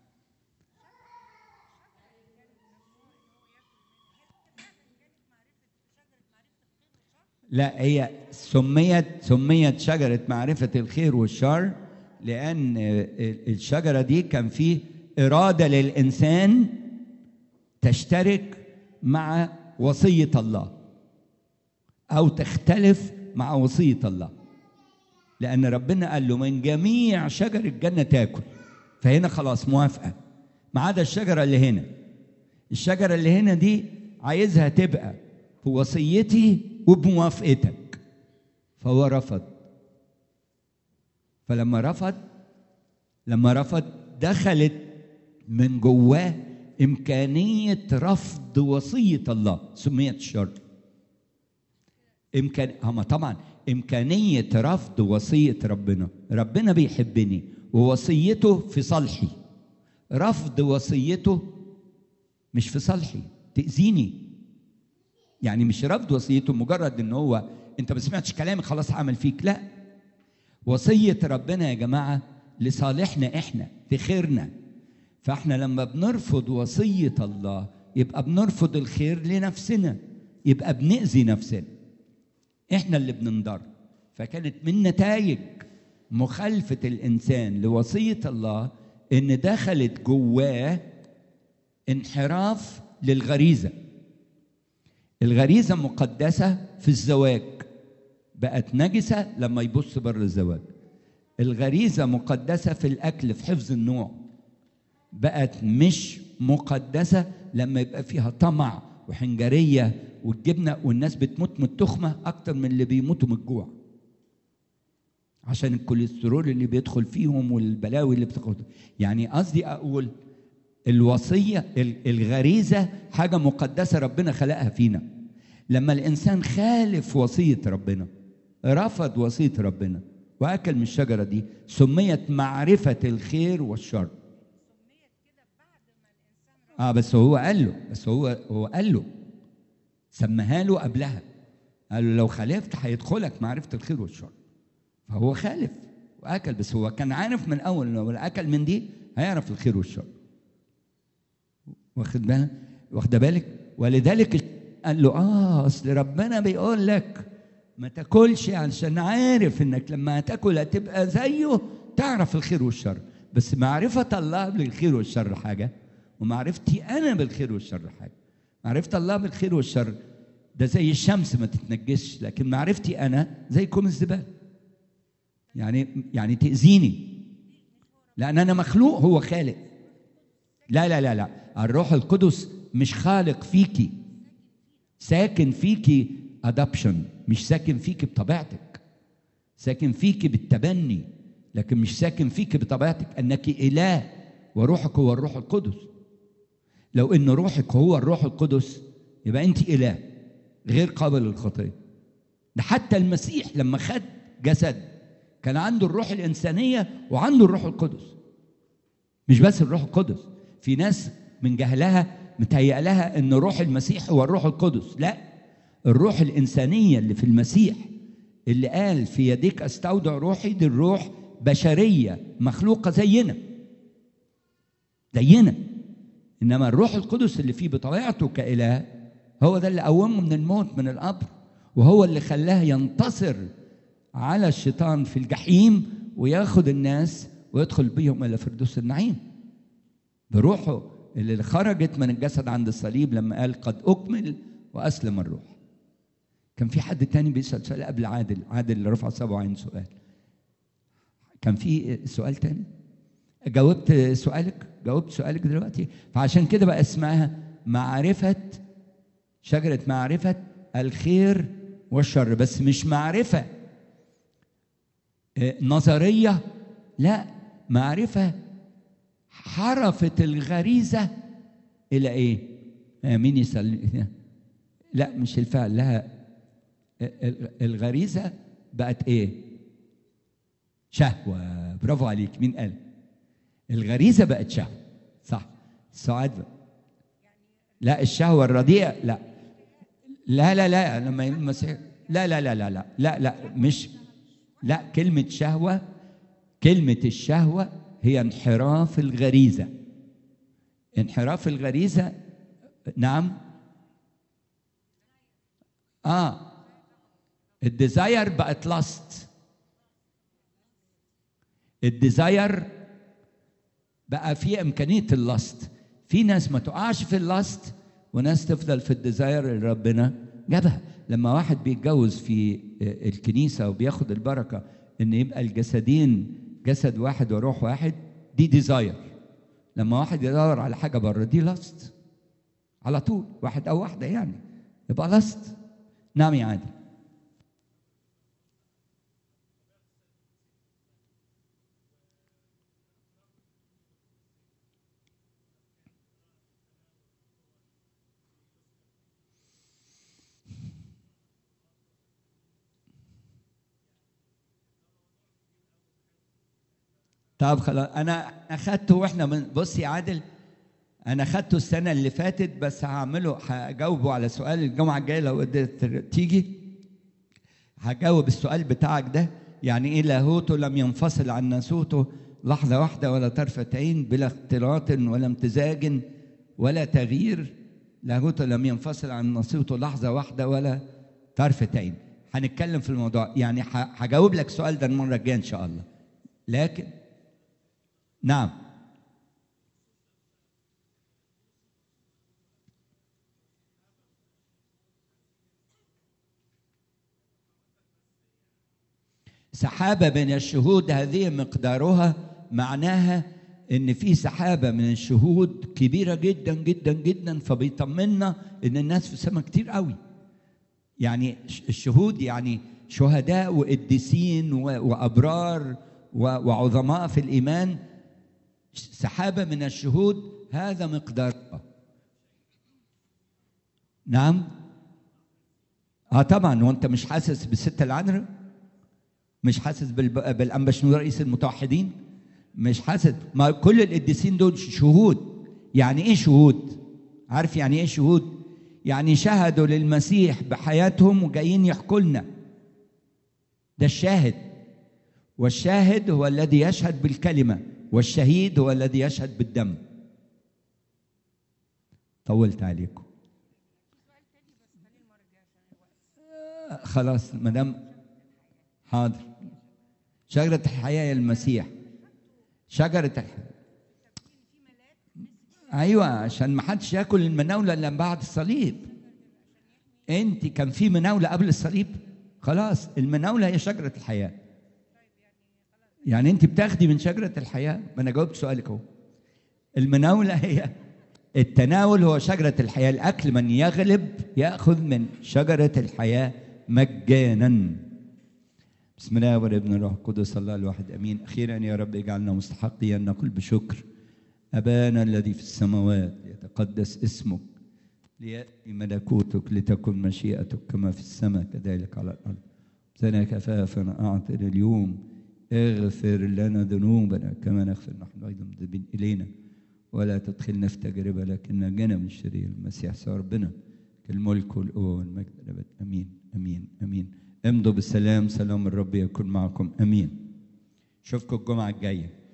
S1: لا هي سميت سميت شجرة معرفة الخير والشر لأن الشجرة دي كان فيه إرادة للإنسان تشترك مع وصية الله أو تختلف مع وصية الله لأن ربنا قال له من جميع شجر الجنة تاكل فهنا خلاص موافقة ما عدا الشجرة اللي هنا الشجرة اللي هنا دي عايزها تبقى في وصيتي وبموافقتك فهو رفض فلما رفض لما رفض دخلت من جواه إمكانية رفض وصية الله سميت الشر إمكان هما طبعا إمكانية رفض وصية ربنا ربنا بيحبني ووصيته في صالحي رفض وصيته مش في صالحي تأذيني يعني مش رفض وصيته مجرد ان هو انت ما سمعتش كلامي خلاص هعمل فيك لا وصية ربنا يا جماعة لصالحنا احنا لخيرنا فاحنا لما بنرفض وصية الله يبقى بنرفض الخير لنفسنا يبقى بنأذي نفسنا احنا اللي بننضر فكانت من نتائج مخالفة الإنسان لوصية الله إن دخلت جواه انحراف للغريزة الغريزة مقدسة في الزواج بقت نجسة لما يبص بره الزواج الغريزة مقدسة في الأكل في حفظ النوع بقت مش مقدسة لما يبقى فيها طمع وحنجرية والجبنة والناس بتموت من التخمة أكتر من اللي بيموتوا من الجوع عشان الكوليسترول اللي بيدخل فيهم والبلاوي اللي بتدخل يعني قصدي أقول الوصية الغريزة حاجة مقدسة ربنا خلقها فينا لما الإنسان خالف وصية ربنا رفض وصية ربنا وأكل من الشجرة دي سميت معرفة الخير والشر اه بس هو قال له بس هو هو قال له سماها له قبلها قال له لو خالفت هيدخلك معرفة الخير والشر فهو خالف واكل بس هو كان عارف من اول لو اكل من دي هيعرف الخير والشر واخد بالك واخد بالك ولذلك قال له اه اصل ربنا بيقول لك ما تاكلش علشان عارف انك لما هتاكل هتبقى زيه تعرف الخير والشر بس معرفة الله بالخير والشر حاجة ومعرفتي أنا بالخير والشر حاجة معرفة الله بالخير والشر ده زي الشمس ما تتنجسش لكن معرفتي أنا زي كوم الزبالة يعني يعني تأذيني لأن أنا مخلوق هو خالق لا لا لا لا الروح القدس مش خالق فيكي ساكن فيكي ادابشن مش ساكن فيكي بطبيعتك ساكن فيكي بالتبني لكن مش ساكن فيكي بطبيعتك انك اله وروحك هو الروح القدس لو ان روحك هو الروح القدس يبقى انت اله غير قابل للخطيه ده حتى المسيح لما خد جسد كان عنده الروح الانسانيه وعنده الروح القدس مش بس الروح القدس في ناس من جهلها متهيأ لها ان روح المسيح هو الروح القدس لا الروح الانسانيه اللي في المسيح اللي قال في يديك استودع روحي دي الروح بشريه مخلوقه زينا زينا انما الروح القدس اللي فيه بطبيعته كاله هو ده اللي قومه من الموت من القبر وهو اللي خلاه ينتصر على الشيطان في الجحيم وياخد الناس ويدخل بيهم الى فردوس النعيم بروحه اللي خرجت من الجسد عند الصليب لما قال قد أكمل وأسلم الروح كان في حد تاني بيسأل سؤال قبل عادل عادل اللي رفع صبعه عين سؤال كان في سؤال تاني جاوبت سؤالك جاوبت سؤالك دلوقتي فعشان كده بقى اسمها معرفة شجرة معرفة الخير والشر بس مش معرفة نظرية لا معرفة حرفت الغريزة إلى إيه؟ مين يسأل لا مش الفعل لها الغريزة بقت إيه؟ شهوة برافو عليك مين قال؟ الغريزة بقت شهوة صح سعاد بقى. لا الشهوة الرديئة لا لا لا لا لما المسيح لا لا لا لا لا لا لا مش لا كلمة شهوة كلمة الشهوة هي انحراف الغريزه انحراف الغريزه نعم اه الديزاير بقت لاست الديزاير بقى في امكانيه اللاست في ناس ما تقعش في اللاست وناس تفضل في الديزاير اللي ربنا جابها لما واحد بيتجوز في الكنيسه وبياخد البركه ان يبقى الجسدين جسد واحد وروح واحد دي ديزاير لما واحد يدور على حاجه بره دي لاست على طول واحد او واحده يعني يبقى لست نعم يا عادل طب خلاص انا اخدته واحنا من بص يا عادل انا اخدته السنه اللي فاتت بس هعمله هجاوبه على سؤال الجمعه الجايه لو قدرت تيجي هجاوب السؤال بتاعك ده يعني ايه لاهوته لم ينفصل عن ناسوته لحظه واحده ولا طرفه عين بلا اختلاط ولا امتزاج ولا تغيير لاهوته لم ينفصل عن ناسوته لحظه واحده ولا طرفه عين هنتكلم في الموضوع يعني هجاوب لك السؤال ده المره الجايه ان شاء الله لكن نعم سحابة من الشهود هذه مقدارها معناها ان في سحابة من الشهود كبيرة جدا جدا جدا فبيطمنا ان الناس في السماء كتير قوي يعني الشهود يعني شهداء وقديسين وابرار وعظماء في الايمان سحابة من الشهود هذا مقدارها نعم اه طبعا وانت مش حاسس بالستة العنرة مش حاسس بالانبا شنو رئيس المتوحدين مش حاسس ما كل القديسين دول شهود يعني ايه شهود عارف يعني ايه شهود يعني شهدوا للمسيح بحياتهم وجايين يحكوا لنا ده الشاهد والشاهد هو الذي يشهد بالكلمه والشهيد هو الذي يشهد بالدم طولت عليكم خلاص مدام حاضر شجرة الحياة يا المسيح شجرة الحياة أيوة عشان ما حدش ياكل المناولة إلا بعد الصليب أنت كان في مناولة قبل الصليب خلاص المناولة هي شجرة الحياة يعني أنت بتاخدي من شجرة الحياة ما أنا جاوبت سؤالك أهو المناولة هي التناول هو شجرة الحياة الأكل من يغلب يأخذ من شجرة الحياة مجانا بسم الله والابن الروح القدس الله الواحد امين اخيرا يا رب اجعلنا مستحقين ان نقول بشكر ابانا الذي في السماوات يتقدس اسمك لياتي ملكوتك لتكن مشيئتك كما في السماء كذلك على الارض زنا كفافنا اعطنا اليوم اغفر لنا ذنوبنا كما نغفر نحن ايضا مذنبين الينا ولا تدخلنا في تجربه لكن نجنا من الشرير المسيح سوى ربنا الملك والقوه والمجد الابد امين امين امين امضوا بالسلام سلام الرب يكون معكم امين اشوفكم الجمعه الجايه